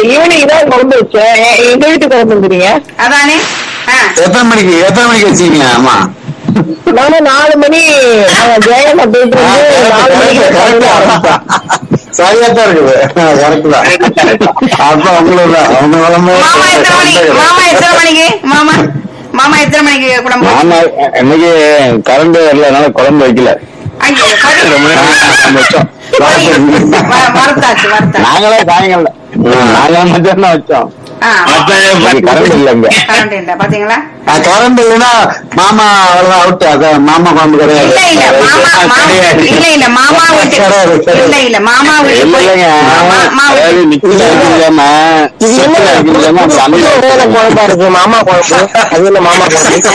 Evening தான் குழம்பு வச்சேன் எ- எங்க வீட்டு குழம்பு வந்துறீங்க அதானே ஆ எத்தனை மணிக்கு எத்தனை மணிக்கு வச்சீங்க ஆமா நானும் நாலு மணி நாங்க ஜெயன் போயிட்டு வந்து நாலு மணிக்கு குழம்பு ஆரம்பிச்சோம். சரியா தான் இருக்குது கரெக்ட் தான் அப்ப அவங்களோட அவங்க மாமா எத்தனை மணிக்கு மாமா எத்தனை மணிக்கு மாமா மாமா எத்தனை மணிக்கு குழம்பு ஆமா இன்னைக்கு கரண்ட் வரலனால குழம்பு வைக்கல ஐயோ சரி. ரொம்ப நேரம் வச்சோம் வ- வறுத்தாச்சு வறுத்தாச்சு நாங்களே சாயங்காலம் நாங்களே மத்தியானம் தான் வச்சோம் ஆ கரண்ட் இல்ல இங்க கரண்ட் இல்ல பாத்தீங்களா கரண்ட் இல்லைன்னா மாமா அவ்வளவுதான் அவுட் அதான் மாமா குழம்பு கிடையாது இல்ல இல்ல மாமா மாமா இல்ல இல்ல மாமா வீட்டு கிடையாது, கிடையாது. இல்ல இல்ல மாமா வீட்டு இல்ல, போய் இல்லைங்க. மா- மா அதாவது வீட்டு நிக்கில அடிக்கலாம, இது என்ன செட்டில் அடிக்கலாம, புது- சமையல் புது வகையான குழம்பா இருக்கு மாமா குழம்பு அது என்ன மாமா குழம்பு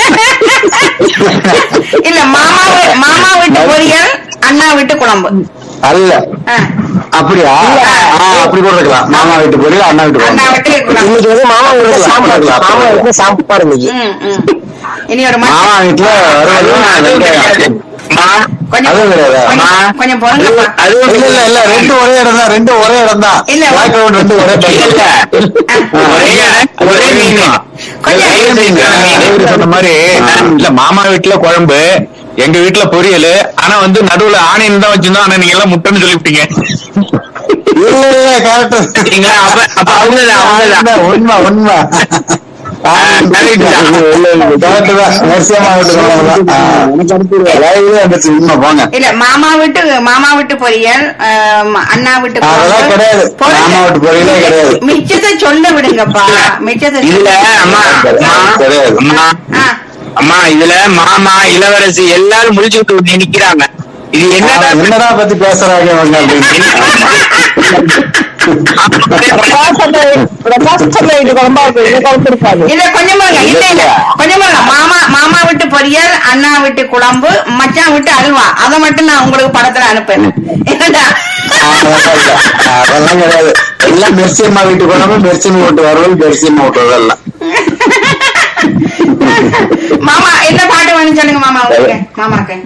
இல்ல மாமா வீ- மாமா வீட்டு பொரியல் அண்ணா வீட்டு குழம்பு அல்ல ஆ, அப்படியா ஆ, அப்படி கூட இருக்கலாம் மாமா வீட்டு பொரியல் அண்ணா வீட்டு அண்ணா பொரியல் வீட்டு குழம்பு இன்னைக்கு வந்து மாமா வீட்டுல சாம்பார் மாமா வீட்டுல சாம்பார் இன்னைக்கு ம், ம். இனி ஒரு ம- மாமா வீட்டுல வறுவல் வெங்காயம் கொஞ்சம் அதுவும் கிடையாது. கொஞ்சம் கொஞ்சம் பொறுங்கப்பா இல்ல இல்ல இல்ல ரெண்டு ஒரே இடம் தான் ரெண்டு ஒரே இடம் தான் இல்ல. பேக்ரவுண்ட் ரெண்டு ஒரே ஒரே மீன் கொஞ்சம் சொன்ன மாதிரி இல்ல மாமா வீட்டுல குழம்பு எங்க வீட்டுல பொரியல் ஆனா வந்து நடுவுல ஆனியன் தான் வச்சிருந்தோம் ஆனா நீங்க எல்லாம் முட்டைன்னு சொல்லிவிட்டீங்க இல்ல இல்ல கரெக்ட் நீங்க அப்ப அப்ப அவங்கதான் அவங்கதான் உண்மை உண்மை correct தான். உண்மை போங்க இல்ல மாமா வீட்டு மாமா வீட்டு பொரியல் ஆம், அண்ணா வீட்டு அதெல்லாம் குழம்பு. கிடையாது. பொரியல். மாமா வீட்டு பொரியலே கிடையாது. மிச்சத்தை சொல்ல விடுங்கப்பா மிச்சத்தை இதுல சொல்ல- அம்மா அம்மா, கிடையாது. அம்மா ஆ, அம்மா இதுல மாமா இளவரசி எல்லாரும் முடிச்சு விட்டு நிக்கிறாங்க இது என்னடா என்னடா பத்தி பேசுறாங்க அவங்க அப்படின்னு பிரகாஷ் அண்ணா பிரகாஷ் அண்ணா வீட்டு குழம்பா இருக்கு இந்த குழம்பு இருக்காது இல்ல கொஞ்சம் பாருங்க இல்ல இல்ல கொஞ்சம் பாருங்க மாமா மாமா வீட்டு பொரியல் அண்ணா வீட்டு குழம்பு மச்சான் வீட்டு அல்வா அதை மட்டும் நான் உங்களுக்கு படத்துல அனுப்புறேன் என்னடா அதெல்லாம் கிடையாது எல்லாம் மெர்சியம்மா வீட்டு குழம்பு மெர்சியம்மா வீட்டு வரவல் மெர்சியம்மா வீட்டு வரலாம் மாமா என்ன பாட்டு வேணும் சொல்லுங்க மாமா உங்களுக்கு மாமாக்கு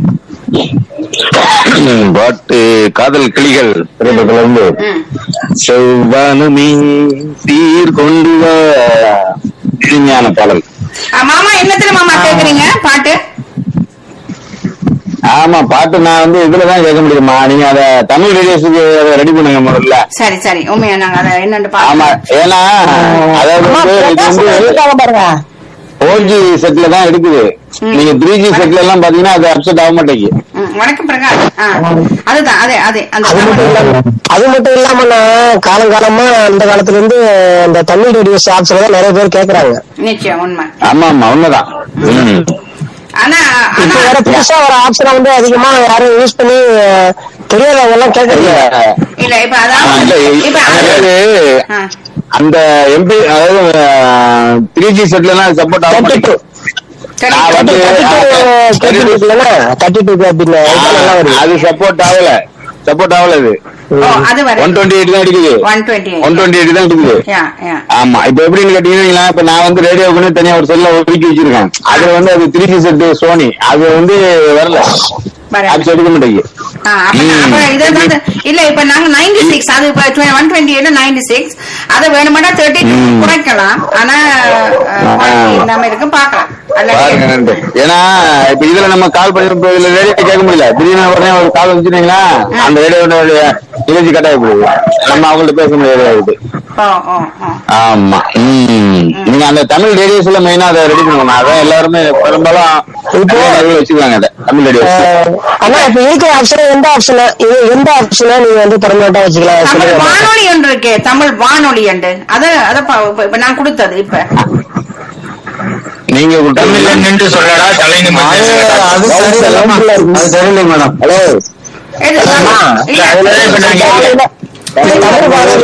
பாட்டு காதல் கிளிகள் திரைப்படத்துல இருந்து ம் செவ்வானமே சீர் கொண்டு வா இனிமையான பாடல் ஆ, மாமா என்னத்துல மாமா கேக்குறீங்க பாட்டு ஆமா பாட்டு நான் வந்து இதுலதான் கேட்க முடியுமா நீங்க அத தமிழ் ரேடியோஸுக்கு ரெடி பண்ணுங்க முதல்ல சரி சரி உண்மையா நாங்க அதை என்னன்னு ஆமா பாத்து ஏன்னா அதாவது அம்மா, வந்து இது பிரகாஷ் அண்ணா வந்து இருக்காங்க பாருங்க ஃபோர் ஜி செட்ல தான் எடுக்குது ம். நீங்க த்ரீ ஜி செட்ல எல்லாம் பாத்தீங்கன்னா அது அப்செட் ஆக மாட்டேங்குது ம், வணக்கம் பிரகாஷ் ஆ, அதுதான் அதே அதே அந்த அது மட்டும் இல்லாம அது மட்டும் இல்லாம நான் காலங்காலமா அந்த காலத்துல இருந்து இந்த தமிழ் ரேடியோ ஷாப்ஸ்ல தான் நிறைய பேர் கேக்குறாங்க நிச்சயம் உண்மை ஆமா ஆமா உண்மைதான் ம். ஆனா இப்ப ஆனா வேற புதுசா வர ஆப்ஷனை வந்து அதிகமா யாரும் யூஸ் பண்ணி அஹ், தெரியாதவங்க எல்லாம் இல்ல கேக்குறீங்க இல்ல இப்ப ஆ, அதாவது இல்ல, இப்ப அது- அதாவது ஆ, அந்த எம்பி அதாவது த்ரீ ஜி செட்ல எல்லாம் சப்போர்ட் ஆக தேர்ட்டி டூ மாட்டேங்குது சரி நான் வந்து- தேர்ட்டி டூ தேர்ட்டி டூ அப்படின்னு நல்லா வருது அது சப்போர்ட் ஆகல சப்போர்ட் ஆகல அது ஓ அது வரை ஒன் டுவெண்ட்டி எயிட் தான் எடுக்குது one twenty one twenty eight தான் எடுக்குது யா யா ஆமா இப்ப எப்படின்னு கேட்டீங்கன்னா இப்ப நான் வந்து ரேடியோக்குன்னு தனியா ஒரு செல்ல ஒதுக்கி வச்சிருக்கேன் அது வந்து அது த்ரீ ஜி செட் சோனி அது வந்து வரல வர அது எடுக்க மாட்டேங்குது ஆ, அப்ப நான் அப்ப இது வந்து இல்ல இப்ப நாங்க 96 அது இப்ப 128 96 அது வேணுமாட்டா 30 ம். குறைக்கலாம் ஆனா அஹ், quality இல்லாம இருக்கு பாக்கலாம் பாருங்க நன்றி ஏன்னா இப்ப இதுல நம்ம கால் பண்ணி இப்ப இதுல ரேடியோ கேட்க முடியல திடீர்னு உடனே ஒரு கால் வச்சுட்டீங்களா அந்த ரேடியோட நிகழ்ச்சி கட்டாய போடுது நம்ம அவங்கள்ட்ட பேச முடியாது ஓ ஓ ஓ ஆமா ம். நீங்க அந்த தமிழ் ரேடியோஸ்ல மெயினா அதை ரெடி பண்ணுவாங்க அதான் எல்லாருமே பெரும்பாலும் இப்போ வச்சுக்குவாங்க அதை தமிழ் ரேடியோஸ் அஹ், அண்ணா இப்ப இருக்கிற ஆப்ஷன் எந்த ஆப்ஷன் எந்த ஆப்ஷனா நீங்க வந்து பர்மனண்டா வச்சுக்கலாம் தமிழ் சொல்லுங்க வானொலி ஒன்று இருக்கே தமிழ் வானொலி உண்டு அத அத பா- இப்ப- இப்ப நான் கொடுத்தது இப்ப நீங்க தமிழ்ல நின்று சொல்லடா தலைன்னு அது சரியில்லை அது சரியில்லை மேடம் ஹலோ எது? இல்ல. அதுலதான் இப்ப நான் கேட்கிறேன். தமிழ் வானொலி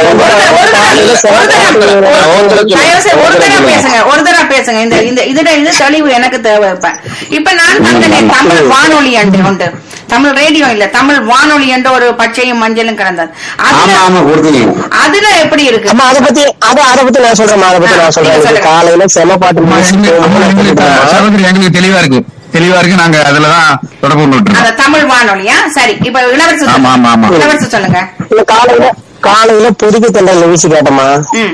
தயவு செய்து ஒரு தடவை பேசுங்க ஒரு தடவை பேசுங்க இந்த இந்த இதுல இது தெளிவு எனக்கு தேவை இப்ப இப்ப நான் தந்தேன் தமிழ் வானொலி அண்டு உண்டு தமிழ் ரேடியோ இல்ல தமிழ் வானொலி என்ற ஒரு பச்சையும் மஞ்சளும் கிடந்தது ஆமா அதுல ஆமா கொடுத்தீங்க அதுல எப்படி இருக்கு அம்மா அதை பத்தி அத அத பத்தி நான் சொல்றேன் அதை பத்தி நான் சொல்றேன் இது காலையில செம பாட்டு music சகோதரி எங்களுக்கு தெளிவா இருக்கு தெளிவா இருக்கு நாங்க அதுலதான் தொடர்பு கொண்டு அந்த தமிழ் வானொலியா சரி இப்ப இளவரசு ஆமா, ஆமா, ஆமா. இளவரசு சொல்லுங்க இல்ல காலையில காலையில பொதுக்கு தண்டல் வீசி கேட்டோமா ம்